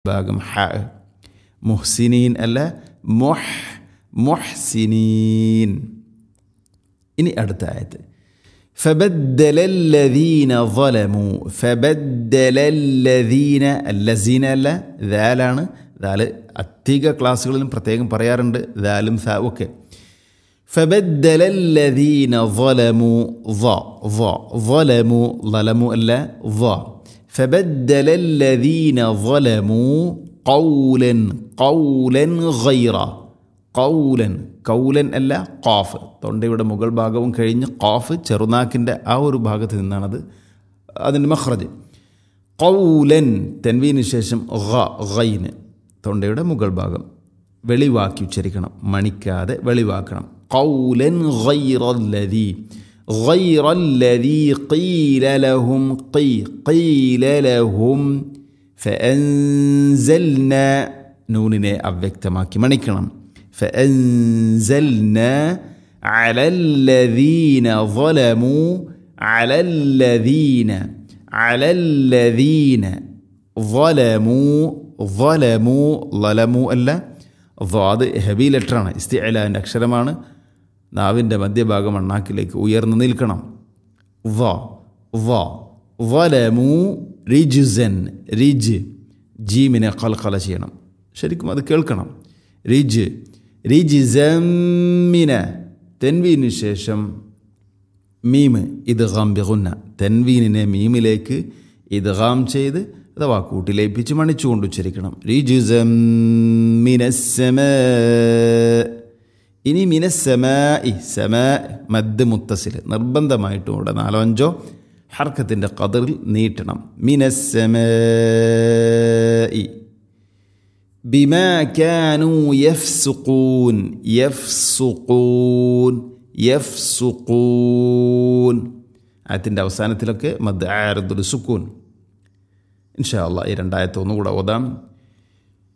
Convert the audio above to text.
ഭാഗം ഹ മുഹ്സിനീൻ അല്ല മൊഹ് മുഹ്സിനീൻ ഇനി അടുത്ത ആയത്ത് فبدل الذين ظلموا فبدل الذين الذين അല്ല ദാലാണ് ദാല് അധിക ക്ലാസ്സുകളിലും പ്രത്യേകം പറയാറുണ്ട് ദാലും സ ഒക്കെ فبدل الذين ظلموا ظا ظا ظلموا ظلموا ألا ظا فبدل الذين ظلموا قولا قولا غيره قولا കൗലൻ അല്ല ഖാഫ് തൊണ്ടയുടെ മുകൾ ഭാഗവും കഴിഞ്ഞ് ഖാഫ് ചെറുനാക്കിൻ്റെ ആ ഒരു ഭാഗത്ത് നിന്നാണത് അതിൻ്റെ മഹ്റജ് കൗലൻ തെൻവീന് ശേഷം ഖ ഖൈന് തൊണ്ടയുടെ മുകൾ ഭാഗം വെളിവാക്കി ഉച്ചരിക്കണം മണിക്കാതെ വെളിവാക്കണം കൗലൻ ഖൈറല്ലദീ غير الذي قيل لهم قي قيل لهم فأنزلنا നൂനിനെ അവ്യക്തമാക്കി മണിക്കണം فأنزلنا على الذين ظلموا على الذين على الذين ظلموا ظلموا ظلموا അല്ല ضاد ഹെവി ലെറ്ററാണ് ഇസ്തിഅലാൻ്റെ അക്ഷരമാണ് നാവിൻ്റെ മധ്യഭാഗം അണ്ണാക്കിലേക്ക് ഉയർന്നു നിൽക്കണം വ വ വലമു റിജുസൻ റിജ് ജീമിനെ കൽക്കല ചെയ്യണം ശരിക്കും അത് കേൾക്കണം റിജ് റിജിസമ്മിന തെൻവീനു ശേഷം മീമ് ഇത് ഗംബിഗുന്ന തെൻവീനിനെ മീമിലേക്ക് ഇത് ഗാം ചെയ്ത് അഥവാ കൂട്ടിലേപ്പിച്ച് മണിച്ചുകൊണ്ട് ഉച്ചരിക്കണം റിജുസമ്മിനസ്സമ ഇനി മിനസ്സമ ഇ സമ മദ് മുത്തസിൽ നിർബന്ധമായിട്ടും ഇവിടെ നാലോ അഞ്ചോ ഹർക്കത്തിൻ്റെ കതിറിൽ നീട്ടണം മിനസ്സമ ഇ ബിമാ കാനു യഫ്സുഖൂൻ യഫ്സുഖൂൻ യഫ്സുഖൂൻ ആയത്തിൻ്റെ അവസാനത്തിലൊക്കെ മദ് ആരദുൽ സുക്കൂൻ ഇൻഷാ അള്ളാഹ് ഈ രണ്ടായത്തെ ഒന്നുകൂടെ ഓതാം